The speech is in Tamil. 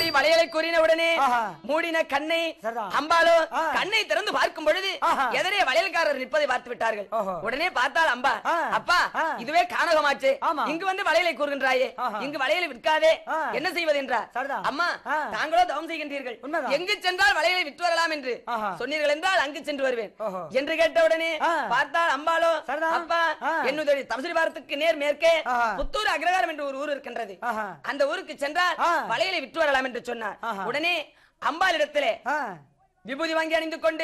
இப்படி வளையலை கூறின உடனே ஆஹா. மூடின கண்ணை சரிதான். அம்பாலோ ஆ. கண்ணை திறந்து பார்க்கும் பொழுது ஆஹா. எதிரே வளையல்காரர் நிற்பதை பார்த்து விட்டார்கள் ஓஹோ. உடனே பார்த்தால் அம்பா ஆ. அப்பா ஆ. இதுவே கானகமாச்சு ஆமா. இங்கு வந்து வளையலை கூறுகின்றாயே ஆஹா. இங்கு வளையலை விற்காதே ஆ. என்ன செய்வது என்றார் சரிதான். அம்மா ஆ. தாங்களோ தவம் செய்கின்றீர்கள் உண்மைதான். எங்கு சென்றால் வளையலை விற்று வரலாம் என்று ஆஹா. சொன்னீர்கள் என்றால் அங்கு சென்று வருவேன் ஓஹோ. என்று கேட்டவுடனே ஆ. பார்த்தால் அம்பாலோ சரிதான். அப்பா ஆ. என்னுடைய தமசிரி பாரத்துக்கு நேர் மேற்கே ஆஹா. புத்தூர் அக்ரகாரம் என்று ஒரு ஊர் இருக்கின்றது ஆஹா. அந்த ஊருக்கு சென்றால் ஆ. வளையலை விற்று வரலாம் என்று சொன்னார் ஆஹா. உடனே அம்பாளிடத்திலே ஆ விபூதி வாங்கி அணிந்து கொண்டு